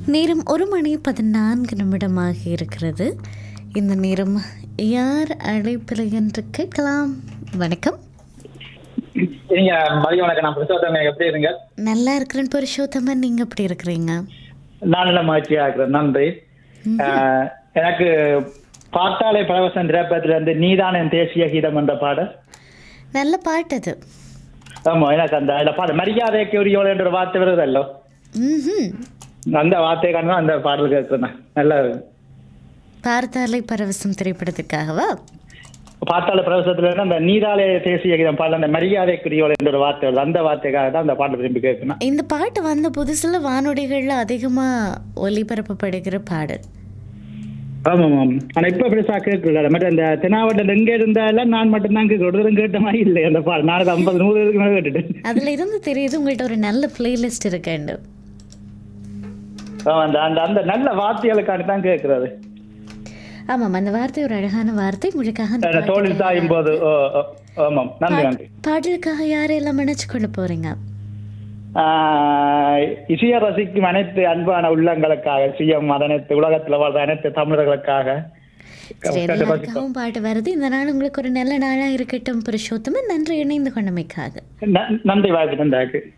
நேரம் ஒரு மணி பதினான்கு நிமிடமாக இருக்கிறது இந்த நேரம் யார் அழைப்பில் என்று கேட்கலாம் வணக்கம் நீங்க மதிய வணக்கம் நான் புருஷோத்தமன் எப்படி இருங்க நல்லா இருக்கிறேன் புருஷோத்தமன் நீங்கள் எப்படி இருக்கிறீங்க நான் நல்ல மகிழ்ச்சியா இருக்கிறேன் நன்றி ஆஹ், எனக்கு பாட்டாளை பரவசன் திரைப்படத்துல இருந்து நீதான் என் தேசிய கீதம் என்ற பாடல் நல்ல பாட்டு அது ஆமா எனக்கு அந்த அந்த பாடல் மரியாதைக்கு உரியவள் என்ற வார்த்தை வருதல்லோ ம்ஹும். அந்த வார்த்தையை கண்டு அந்த பாடல் கேட்கிறேன் நல்ல பார்த்தாலை பரவசம் திரைப்படத்துக்காகவா பாட்டாள பிரவேசத்துல இருந்து அந்த நீதாலே தேசிய கீதம் பாடல் அந்த மரியாதைக்குரியவள் என்ற ஒரு வார்த்தை வருது அந்த வார்த்தைக்காக தான் அந்த பாடல் திரும்பி கேட்கணும் இந்த பாட்டு வந்த புதுசில் வானொலிகளில் அதிகமாக ஒலிபரப்பப்படுகிற பாடல் ஆமாம் ஆமாம் ஆனா இப்ப பெருசா கேட்கல மற்ற இந்த தெனாவட்டில் எங்க இருந்தாலும் நான் மட்டும்தான் கேட்க ஒரு தரம் கேட்ட மாதிரி இல்லை அந்த பாடல் நாளைக்கு ஐம்பது நூறு பேருக்கு மேலே கேட்டுட்டேன் அதில் இருந்து தெரியுது உங்கள்கிட்ட ஒரு நல்ல பிளேலிஸ்ட் இருக்குண்டு ஆமா, அந்த அந்த அந்த நல்ல வார்த்தைகளுக்காண்டி தான் கேட்கறது ஆமாம் அந்த வார்த்தை ஒரு அழகான வார்த்தை உங்களுக்காக அந்த அந்த தோழில் தாயும் போது ஓ, ஓ, ஆமாம் நன்றி நன்றி பாடலுக்காக யாரெல்லாம் நினைச்சு கொள்ள போறீங்க ஆஹ், இசையை ரசிக்கும் அனைத்து அன்பான உள்ளங்களுக்காக சிஎம் அனைத்து உலகத்துல வாழ்ற அனைத்து தமிழர்களுக்காக சரி எல்லாருக்காகவும் பாட்டு வருது இந்த நாள் உங்களுக்கு ஒரு நல்ல நாளா இருக்கட்டும் புருஷோத்தமன் நன்றி இணைந்து கொண்டமைக்காக ந- நன்றி வாய்ப்பு தந்தாக்கு